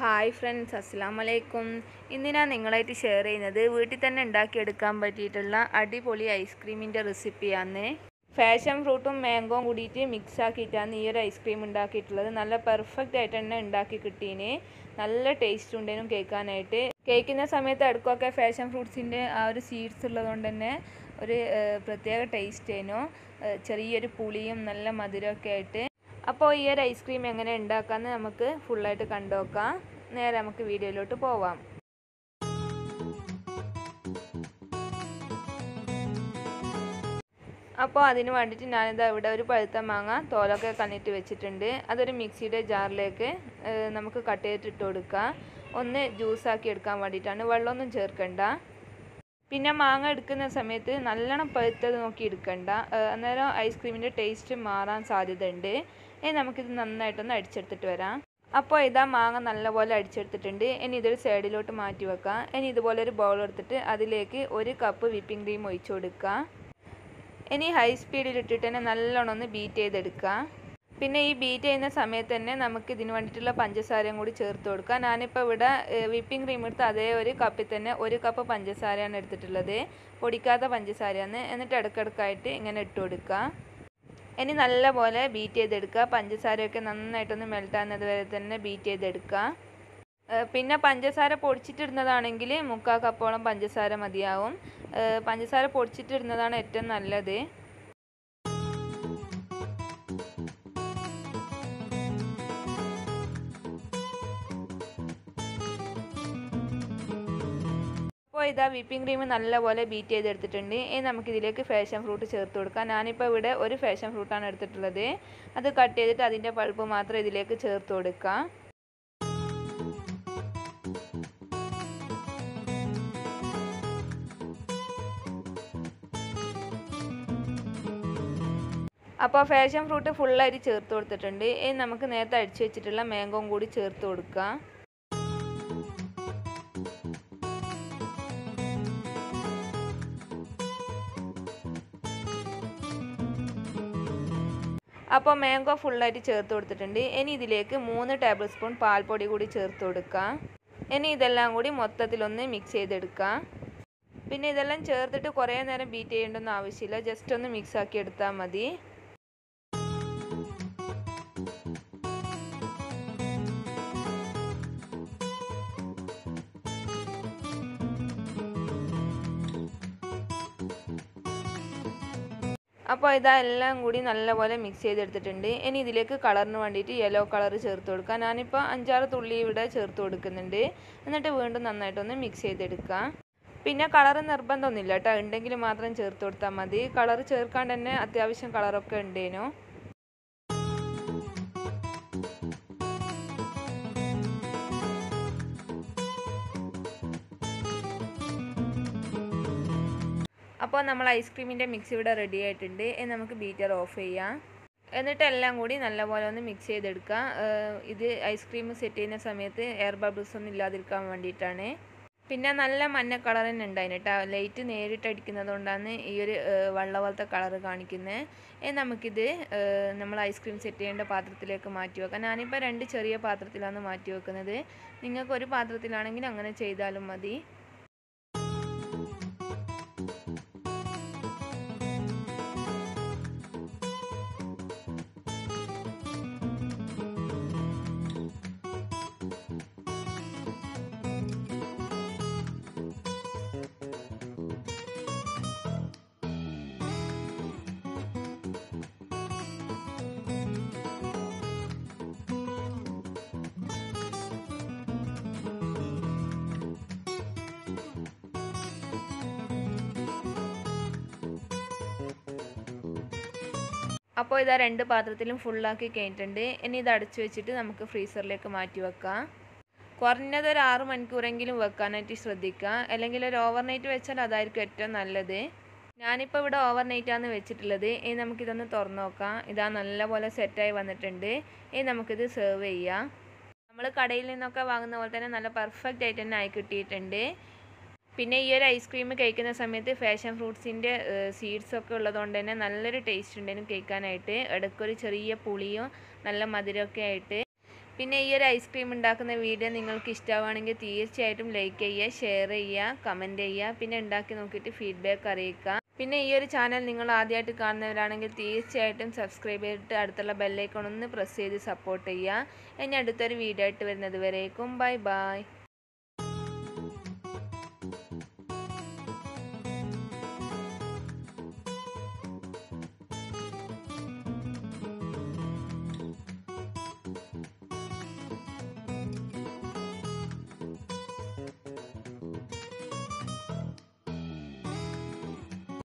hi friends അസ്സാം വലൈക്കും ഇന്ന് ഞാൻ നിങ്ങളായിട്ട് ഷെയർ ചെയ്യുന്നത് വീട്ടിൽ തന്നെ ഉണ്ടാക്കിയെടുക്കാൻ പറ്റിയിട്ടുള്ള അടിപൊളി ഐസ്ക്രീമിൻ്റെ റെസിപ്പിയാണ് ഫാഷൻ ഫ്രൂട്ടും മാംഗോയും കൂടിയിട്ട് മിക്സ് ആക്കിയിട്ടാണ് ഈ ഒരു ഐസ്ക്രീം ഉണ്ടാക്കിയിട്ടുള്ളത് നല്ല പെർഫെക്റ്റ് ആയിട്ട് തന്നെ ഉണ്ടാക്കി കിട്ടീന് നല്ല ടേസ്റ്റ് ഉണ്ടേനും കേൾക്കാനായിട്ട് കേൾക്കുന്ന സമയത്ത് അടുക്കൊക്കെ ഫാഷൻ ഫ്രൂട്ട്സിൻ്റെ ആ ഒരു സീഡ്സ് ഉള്ളതുകൊണ്ട് തന്നെ ഒരു ഏഹ്, പ്രത്യേക ടേസ്റ്റ് ആയിരുന്നു ഏഹ്, ചെറിയൊരു പുളിയും നല്ല മധുരമൊക്കെ ആയിട്ട് അപ്പോൾ ഈ ഒരു ഐസ്ക്രീം എങ്ങനെ ഉണ്ടാക്കാമെന്ന് നമുക്ക് ഫുള്ളായിട്ട് കണ്ടുനോക്കാം നേരെ നമുക്ക് വീഡിയോയിലോട്ട് പോവാം അപ്പോൾ അതിന് വേണ്ടിയിട്ട് ഞാനിതാ ഇവിടെ ഒരു പഴുത്ത മാങ്ങ തോലൊക്കെ കണ്ണിട്ട് വെച്ചിട്ടുണ്ട് അതൊരു മിക്സിയുടെ ജാറിലേക്ക് ഏഹ്, നമുക്ക് കട്ട് ചെയ്തിട്ട് ഇട്ട് കൊടുക്കുക ഒന്ന് ജ്യൂസാക്കി എടുക്കാൻ വേണ്ടിയിട്ടാണ് വെള്ളമൊന്നും ചേർക്കണ്ട പിന്നെ മാങ്ങ എടുക്കുന്ന സമയത്ത് നല്ലോണം പഴുത്തത് നോക്കി എടുക്കണ്ട ഏഹ് അന്നേരം ഐസ്ക്രീമിൻ്റെ ടേസ്റ്റ് മാറാൻ സാധ്യതയുണ്ട് ഇനി നമുക്കിത് നന്നായിട്ടൊന്ന് അടിച്ചെടുത്തിട്ട് വരാം അപ്പോൾ ഇതാ മാങ്ങ നല്ലപോലെ അടിച്ചെടുത്തിട്ടുണ്ട് ഇനി ഇതൊരു സൈഡിലോട്ട് മാറ്റി വെക്കാം ഇനി ഇതുപോലെ ഒരു ബൗൾ എടുത്തിട്ട് അതിലേക്ക് ഒരു കപ്പ് വിപ്പിംഗ് ക്രീം ഒഴിച്ചു കൊടുക്കുക ഇനി ഹൈ സ്പീഡിൽ ഇട്ടിട്ട് തന്നെ നല്ലോണം ഒന്ന് ബീറ്റ് ചെയ്തെടുക്കുക പിന്നെ ഈ ബീറ്റ് ചെയ്യുന്ന സമയത്ത് തന്നെ നമുക്ക് ഇതിന് വേണ്ടിയിട്ടുള്ള പഞ്ചസാരയും കൂടി ചേർത്ത് കൊടുക്കാം ഞാനിപ്പോൾ ഇവിടെ വിപ്പിംഗ് ക്രീം എടുത്ത് അതേ ഒരു കപ്പിൽ തന്നെ ഒരു കപ്പ് പഞ്ചസാരയാണ് എടുത്തിട്ടുള്ളത് പൊടിക്കാത്ത പഞ്ചസാരയാണ് എന്നിട്ട് ഇടയ്ക്കിടയ്ക്കായിട്ട് ഇങ്ങനെ ഇട്ട് കൊടുക്കുക ഇനി നല്ലപോലെ ബീറ്റ് ചെയ്തെടുക്കുക പഞ്ചസാരയൊക്കെ നന്നായിട്ടൊന്ന് മെൽറ്റാകുന്നത് വരെ തന്നെ ബീറ്റ് ചെയ്തെടുക്കുക ഏഹ് പിന്നെ പഞ്ചസാര പൊടിച്ചിട്ടിടുന്നതാണെങ്കിൽ മുക്കാൽ കപ്പോളം പഞ്ചസാര മതിയാവും ഏഹ് പഞ്ചസാര പൊടിച്ചിട്ടിടുന്നതാണ് ഏറ്റവും നല്ലത് അപ്പോൾ ഇതാ വിപ്പിംഗ് ക്രീം നല്ലപോലെ ബീറ്റ് ചെയ്തെടുത്തിട്ടുണ്ട് ഇനി നമുക്കിതിലേക്ക് ഫാഷൻ ഫ്രൂട്ട് ചേർത്ത് കൊടുക്കാം ഞാനിപ്പോൾ ഇവിടെ ഒരു ഫാഷൻ ഫ്രൂട്ടാണ് എടുത്തിട്ടുള്ളത് അത് കട്ട് ചെയ്തിട്ട് അതിൻ്റെ പൾപ്പ് മാത്രം ഇതിലേക്ക് ചേർത്ത് കൊടുക്കാം അപ്പോൾ ഫാഷൻ ഫ്രൂട്ട് ഫുള്ളായിട്ട് ചേർത്ത് കൊടുത്തിട്ടുണ്ട് ഇനി നമുക്ക് നേരത്തെ അടിച്ചു വെച്ചിട്ടുള്ള മാംഗോയും കൂടി ചേർത്ത് കൊടുക്കാം അപ്പോൾ മാംഗോ ഫുള്ളായിട്ട് ചേർത്ത് കൊടുത്തിട്ടുണ്ട് ഇനി ഇതിലേക്ക് മൂന്ന് ടേബിൾ സ്പൂൺ പാൽപ്പൊടി കൂടി ചേർത്ത് കൊടുക്കാം ഇനി ഇതെല്ലാം കൂടി മൊത്തത്തിലൊന്ന് മിക്സ് ചെയ്തെടുക്കാം പിന്നെ ഇതെല്ലാം ചേർത്തിട്ട് കുറേ നേരം ബീറ്റ് ചെയ്യേണ്ടൊന്നും ആവശ്യമില്ല ജസ്റ്റ് ഒന്ന് മിക്സ് ആക്കി എടുത്താൽ മതി അപ്പോൾ ഇതാ എല്ലാം കൂടി നല്ലപോലെ മിക്സ് ചെയ്തെടുത്തിട്ടുണ്ട് ഇനി ഇതിലേക്ക് കളറിന് വേണ്ടിയിട്ട് യെല്ലോ കളർ ചേർത്ത് കൊടുക്കാം ഞാനിപ്പോൾ അഞ്ചാറ് തുള്ളി ഇവിടെ ചേർത്ത് കൊടുക്കുന്നുണ്ട് എന്നിട്ട് വീണ്ടും നന്നായിട്ടൊന്ന് മിക്സ് ചെയ്തെടുക്കാം പിന്നെ കളർ നിർബന്ധമൊന്നുമില്ല കേട്ടോ ഉണ്ടെങ്കിൽ മാത്രം ചേർത്ത് കൊടുത്താൽ മതി കളർ ചേർക്കാണ്ട് തന്നെ അത്യാവശ്യം കളറൊക്കെ ഉണ്ടേനു അപ്പോൾ നമ്മൾ ഐസ്ക്രീമിൻ്റെ മിക്സ് ഇവിടെ റെഡി ആയിട്ടുണ്ട് ഇനി നമുക്ക് ബീറ്റർ ഓഫ് ചെയ്യാം എന്നിട്ട് എല്ലാം കൂടി നല്ലപോലെ ഒന്ന് മിക്സ് ചെയ്തെടുക്കുക ഏഹ് ഇത് ഐസ്ക്രീം സെറ്റ് ചെയ്യുന്ന സമയത്ത് എയർ ബബിൾസ് ഒന്നും ഇല്ലാതിരിക്കാൻ വേണ്ടിയിട്ടാണ് പിന്നെ നല്ല മഞ്ഞ കളർ തന്നെ ഉണ്ടായിന് കേട്ടോ ലൈറ്റ് നേരിട്ട് അടിക്കുന്നത് കൊണ്ടാണ് ഈ ഒരു ഏഹ് വെള്ള പോലത്തെ കളർ കാണിക്കുന്നത് ഇനി നമുക്കിത് ഏഹ് നമ്മൾ ഐസ്ക്രീം സെറ്റ് ചെയ്യേണ്ട പാത്രത്തിലേക്ക് മാറ്റി വെക്കാം ഞാനിപ്പോൾ രണ്ട് ചെറിയ പാത്രത്തിലാണ് മാറ്റി വെക്കുന്നത് നിങ്ങൾക്ക് ഒരു പാത്രത്തിലാണെങ്കിൽ അങ്ങനെ ചെയ്താലും മതി അപ്പോൾ ഇതാ രണ്ട് പാത്രത്തിലും ഫുള്ളാക്കി കഴിഞ്ഞിട്ടുണ്ട് ഇനി ഇത് അടച്ചു വെച്ചിട്ട് നമുക്ക് ഫ്രീസറിലേക്ക് മാറ്റി വെക്കാം കുറഞ്ഞത് ഒരു ആറ് മണിക്കൂറെങ്കിലും വെക്കാനായിട്ട് ശ്രദ്ധിക്കുക അല്ലെങ്കിൽ ഒരു ഓവർ നൈറ്റ് വെച്ചാൽ അതായിരിക്കും ഏറ്റവും നല്ലത് ഞാനിപ്പോൾ ഇവിടെ ഓവർ നൈറ്റാണ് വെച്ചിട്ടുള്ളത് ഇനി നമുക്കിതൊന്ന് തുറന്ന് നോക്കാം ഇതാ നല്ലപോലെ സെറ്റായി വന്നിട്ടുണ്ട് ഇനി നമുക്കിത് സെർവ് ചെയ്യാം നമ്മൾ കടയിൽ നിന്നൊക്കെ വാങ്ങുന്ന പോലെ തന്നെ നല്ല പെർഫെക്റ്റ് ആയിട്ട് തന്നെ ആയി കിട്ടിയിട്ടുണ്ട് പിന്നെ ഈ ഒരു ഐസ്ക്രീം കഴിക്കുന്ന സമയത്ത് ഫാഷൻ ഫ്രൂട്ട്സിൻ്റെ സീഡ്സ് ഒക്കെ ഉള്ളതുകൊണ്ട് തന്നെ നല്ലൊരു ടേസ്റ്റ് ഉണ്ടായിരുന്നു കഴിക്കാനായിട്ട് ഇടയ്ക്കൊരു ചെറിയ പുളിയും നല്ല മധുരമൊക്കെ ആയിട്ട് പിന്നെ ഈ ഒരു ഐസ്ക്രീം ഉണ്ടാക്കുന്ന വീഡിയോ നിങ്ങൾക്ക് ഇഷ്ടമാണെങ്കിൽ തീർച്ചയായിട്ടും ലൈക്ക് ചെയ്യുക ഷെയർ ചെയ്യുക കമൻറ്റ് ചെയ്യുക പിന്നെ ഉണ്ടാക്കി നോക്കിയിട്ട് ഫീഡ്ബാക്ക് അറിയിക്കുക പിന്നെ ഈ ഒരു ചാനൽ നിങ്ങൾ ആദ്യമായിട്ട് കാണുന്നവരാണെങ്കിൽ തീർച്ചയായിട്ടും സബ്സ്ക്രൈബ് ചെയ്തിട്ട് അടുത്തുള്ള ബെല്ലൈക്കൺ ഒന്ന് പ്രസ് ചെയ്ത് സപ്പോർട്ട് ചെയ്യുക ഇനി അടുത്തൊരു വീഡിയോ ആയിട്ട് വരുന്നത് വരേക്കും ബൈ ബൈ